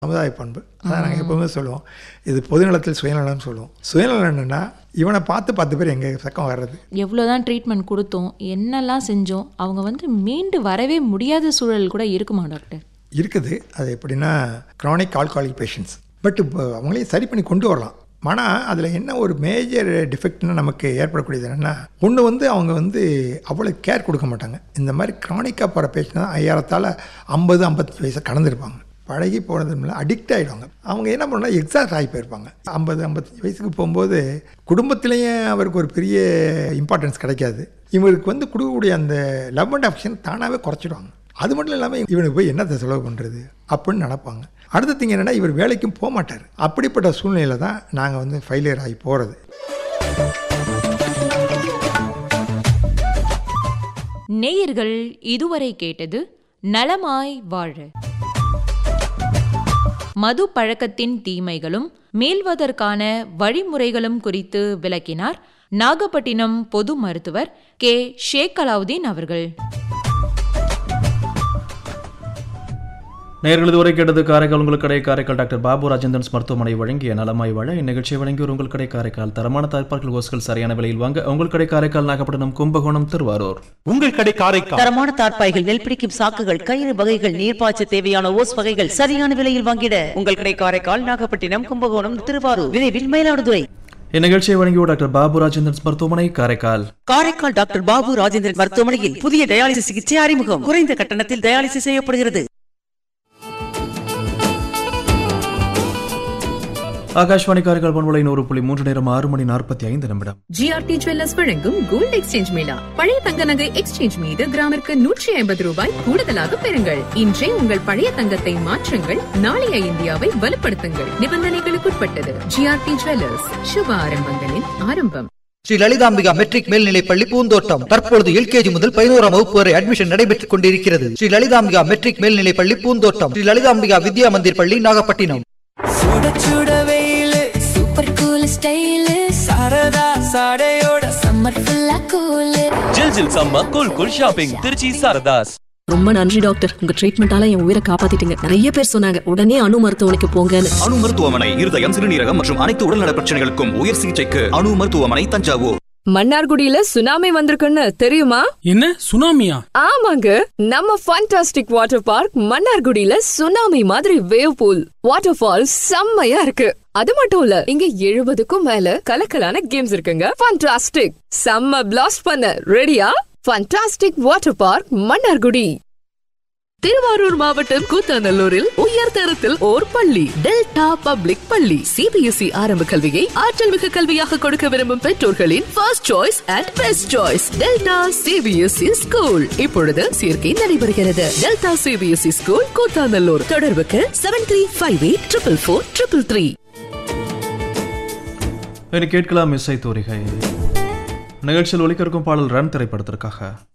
சமுதாய பண்பு அதான் நாங்கள் எப்போவுமே சொல்லுவோம் இது பொதுநலத்தில் சுயநலம்னு சொல்லுவோம் சுயநலம் என்னென்னா இவனை பார்த்து பத்து பேர் எங்கள் பக்கம் வர்றது எவ்வளோதான் ட்ரீட்மெண்ட் கொடுத்தோம் என்னெல்லாம் செஞ்சோம் அவங்க வந்து மீண்டு வரவே முடியாத சூழல் கூட இருக்குமா டாக்டர் இருக்குது அது எப்படின்னா க்ரானிக் ஆல்காலிக் பேஷண்ட்ஸ் பட் இப்போ அவங்களையும் சரி பண்ணி கொண்டு வரலாம் ஆனால் அதில் என்ன ஒரு மேஜர் டிஃபெக்ட்னு நமக்கு ஏற்படக்கூடியது என்னென்னா ஒன்று வந்து அவங்க வந்து அவ்வளோ கேர் கொடுக்க மாட்டாங்க இந்த மாதிரி க்ரானிக்காக போகிற பேஷண்ட் தான் ஐயாயிரத்தால் ஐம்பது ஐம்பத்தஞ்சு வயசை கடந்திருப்பாங்க பழகி போனதுனால அடிக்ட் ஆகிடுவாங்க அவங்க என்ன பண்ணால் எக்ஸாக்ட் ஆகி போயிருப்பாங்க ஐம்பது ஐம்பத்தஞ்சு வயசுக்கு போகும்போது குடும்பத்திலையும் அவருக்கு ஒரு பெரிய இம்பார்ட்டன்ஸ் கிடைக்காது இவருக்கு வந்து கொடுக்கக்கூடிய அந்த லவ் அண்ட் அஃபெக்ஷன் தானாகவே குறைச்சிடுவாங்க அது மட்டும் இல்லாமல் இவனுக்கு போய் என்னத்தை செலவு பண்ணுறது அப்படின்னு நினப்பாங்க அடுத்த திங்க என்னென்னா இவர் வேலைக்கும் போக மாட்டார் அப்படிப்பட்ட சூழ்நிலையில தான் நாங்கள் வந்து ஃபெயிலியர் ஆகி போகிறது நேயர்கள் இதுவரை கேட்டது நலமாய் வாழ மது பழக்கத்தின் தீமைகளும் மீள்வதற்கான வழிமுறைகளும் குறித்து விளக்கினார் நாகப்பட்டினம் பொது மருத்துவர் கே ஷேக் அலாவுதீன் அவர்கள் நேர்கள் இதுவரை கேட்டது காரைக்கால் உங்கள் கடை காரைக்கால் டாக்டர் பாபு ராஜேந்திரன்ஸ் மருத்துவமனை வழங்கிய நலமாய் வாழ இந்நிகழ்ச்சியை வழங்கியோர் உங்கள் கடை காரைக்கால் தரமான தாய்ப்பார்கள் ஓஸ்கள் சரியான விலையில் வாங்க உங்கள் கடை காரைக்கால் நாகப்பட்டினம் கும்பகோணம் திருவாரூர் உங்கள் கடை காரைக்கால் தரமான தார்ப்பாய்கள் நெல் பிடிக்கும் சாக்குகள் கயிறு வகைகள் நீர்ப்பாய்ச்ச தேவையான ஓஸ் வகைகள் சரியான விலையில் வாங்கிட உங்கள் கடை காரைக்கால் நாகப்பட்டினம் கும்பகோணம் திருவாரூர் விரைவில் மயிலாடுதுறை இந்நிகழ்ச்சியை வழங்கியோர் டாக்டர் பாபு ராஜேந்திரன்ஸ் மருத்துவமனை காரைக்கால் காரைக்கால் டாக்டர் பாபு ராஜேந்திரன் மருத்துவமனையில் புதிய டயாலிசிஸ் சிகிச்சை அறிமுகம் குறைந்த கட்டணத்தில் டயாலிசிஸ் செய்யப்படுகிறது ஆகாஷ்வாணி காரைக்கால் பண்பலை நூறு புள்ளி மூன்று நேரம் ஆறு மணி நாற்பத்தி ஐந்து நிமிடம் ஜிஆர்டி ஜுவல்லர்ஸ் வழங்கும் கோல்ட் எக்ஸ்சேஞ்ச் மேளா பழைய தங்க நகை எக்ஸ்சேஞ்ச் மீது கிராமிற்கு நூற்றி ஐம்பது ரூபாய் கூடுதலாக பெறுங்கள் இன்றே உங்கள் பழைய தங்கத்தை மாற்றுங்கள் நாளைய இந்தியாவை வலுப்படுத்துங்கள் நிபந்தனைகளுக்குட்பட்டது ஜிஆர்டி ஜுவல்லர்ஸ் சுப ஆரம்பங்களின் ஆரம்பம் ஸ்ரீ லலிதாம்பிகா மெட்ரிக் மேல்நிலைப் பள்ளி பூந்தோட்டம் தற்பொழுது எல்கேஜி முதல் பதினோராம் வகுப்பு வரை அட்மிஷன் நடைபெற்றுக் கொண்டிருக்கிறது ஸ்ரீ லலிதாம்பிகா மெட்ரிக் மேல்நிலைப் பள்ளி பூந்தோட்டம் ஸ்ரீ லலிதாம்பிகா வித்யா மந்திர் பள்ளி நாகப்பட்டினம் சுட சுட வெயிலு சூப்பர் கூல் ஸ்டைலு சாரதா சாடையோட சம்மர் ஃபுல்லா கூலு ஜில் ஜில் சம்ம cool cool shopping Trichy Saradhas ரொம்ப நன்றி டாக்டர் உங்க ட்ரீட்மெண்டால என் உயிரை காப்பாத்திட்டீங்க நிறைய பேர் சொன்னாங்க உடனே அணு மருத்துவமனைக்கு போங்கன்னு அணு மருத்துவமனை இருதயம் சிறுநீரகம் மற்றும் அனைத்து உடல்நல பிரச்சனைகளுக்கும் உயர் சிகிச்சைக்கு அணு மருத்துவமனை தஞ்சாவூர் மன்னார்குடியில சுனாமி வந்திருக்குன்னு தெரியுமா என்ன சுனாமியா ஆமாங்க நம்ம ஃபண்டாஸ்டிக் வாட்டர் பார்க் மன்னார்குடியில சுனாமி மாதிரி வேவ் பூல் வாட்டர் ஃபால் செம்மையா இருக்கு அது மட்டும் இல்ல இங்க எழுபதுக்கும் மேல கலக்கலான கேம்ஸ் இருக்குங்க ஃபண்டாஸ்டிக் செம்ம பிளாஸ்ட் பண்ண ரெடியா fantastic water park Mannargudi Tiruvarur மாவட்டம் கூத்தாநல்லூரில் உயர் தரத்தில் ஓர் பள்ளி டெல்டா பப்ளிக் பள்ளி சிபிஎஸ்இ ஆரம்ப கல்வியை ஆற்றல் மிகு கல்வியாக கொடுக்க விரும்பும் பெற்றோர்களின் first choice and best choice Delta CBSE school இப்பொழுது சேர்க்கை நடைபெறுகிறது டெல்டா சிபிஎஸ்இ ஸ்கூல் கூத்தாநல்லூர் தொடர்புக்கு seven three five eight triple four triple three இனி கேட்கலாம் இசை தோரிகை நிகழ்ச்சியில் ஒலிக்க இருக்கும் பாடல் ரன் திரைப்படத்திற்காக